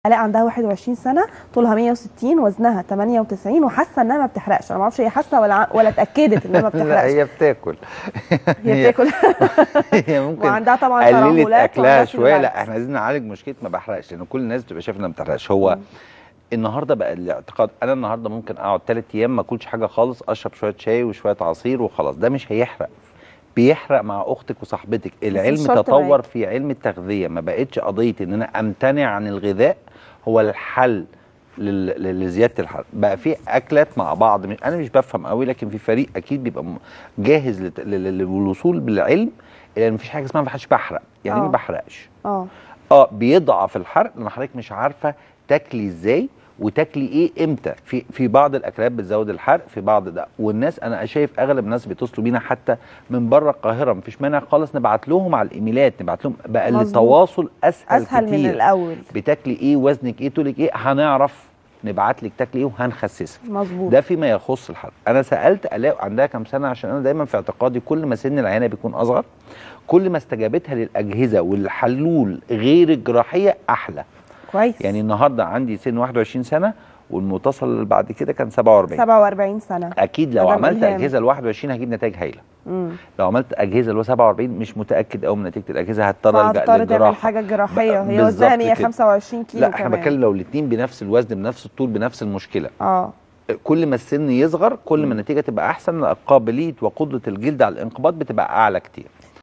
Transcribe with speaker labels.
Speaker 1: الاء عندها 21 سنه طولها 160 وزنها 98 وحاسه انها ما بتحرقش انا ما اعرفش هي حاسه ولا ع- ولا اتاكدت انها ما
Speaker 2: لا
Speaker 1: بتحرقش
Speaker 2: هي بتاكل
Speaker 1: هي بتاكل
Speaker 2: هي ممكن
Speaker 1: وعندها طبعا
Speaker 2: قللت
Speaker 1: ترهلات
Speaker 2: اكلها
Speaker 1: وعندها
Speaker 2: شويه لا
Speaker 1: سيلولايت.
Speaker 2: احنا عايزين نعالج مشكله ما بحرقش لان كل الناس بتبقى شايفه انها ما بتحرقش هو النهارده بقى الاعتقاد انا النهارده ممكن اقعد ثلاث ايام ما اكلش حاجه خالص اشرب شويه شاي وشويه عصير وخلاص ده مش هيحرق بيحرق مع اختك وصاحبتك العلم
Speaker 1: شرط
Speaker 2: تطور
Speaker 1: معاك.
Speaker 2: في علم التغذيه ما بقتش قضيه ان انا امتنع عن الغذاء هو الحل لل- لل- لزياده الحرق بقى في اكلات مع بعض مش- انا مش بفهم قوي لكن في فريق اكيد بيبقى م- جاهز لت- لل- للوصول بالعلم الى ان مفيش حاجه اسمها ما حدش بحرق يعني إيه
Speaker 1: آه.
Speaker 2: ما بحرقش
Speaker 1: اه
Speaker 2: اه بيضعف الحرق لما حضرتك مش عارفه تاكلي ازاي وتاكلي ايه امتى في في بعض الاكلات بتزود الحرق في بعض ده والناس انا شايف اغلب الناس بيتصلوا بينا حتى من بره القاهره مفيش مانع خالص نبعت لهم على الايميلات نبعت لهم بقى
Speaker 1: مظبوط.
Speaker 2: التواصل اسهل
Speaker 1: اسهل
Speaker 2: كتير
Speaker 1: من الاول
Speaker 2: بتاكلي ايه وزنك ايه طولك ايه هنعرف نبعت لك تاكلي ايه وهنخسسك
Speaker 1: مظبوط
Speaker 2: ده فيما يخص الحرق انا سالت الاء عندها كام سنه عشان انا دايما في اعتقادي كل ما سن العيانه بيكون اصغر كل ما استجابتها للاجهزه والحلول غير الجراحيه احلى
Speaker 1: كويس
Speaker 2: يعني النهارده عندي سن 21 سنه والمتصل اللي بعد كده كان 47
Speaker 1: 47 سنه
Speaker 2: اكيد لو
Speaker 1: مدام
Speaker 2: عملت
Speaker 1: إلهام.
Speaker 2: اجهزه ل 21 هجيب نتائج هايله
Speaker 1: امم
Speaker 2: لو عملت اجهزه ل 47 مش متاكد قوي من نتيجه الاجهزه هضطر الجا
Speaker 1: فهتضطر تعمل
Speaker 2: للجراحه
Speaker 1: حاجه جراحيه
Speaker 2: بقى
Speaker 1: هي وزنها
Speaker 2: بالظبط كده.
Speaker 1: 125 كيلو
Speaker 2: لا احنا
Speaker 1: كمان.
Speaker 2: بتكلم لو الاثنين بنفس الوزن بنفس الطول بنفس المشكله
Speaker 1: اه
Speaker 2: كل ما السن يصغر كل ما النتيجه تبقى احسن قابليه وقدره الجلد على الانقباض بتبقى اعلى كتير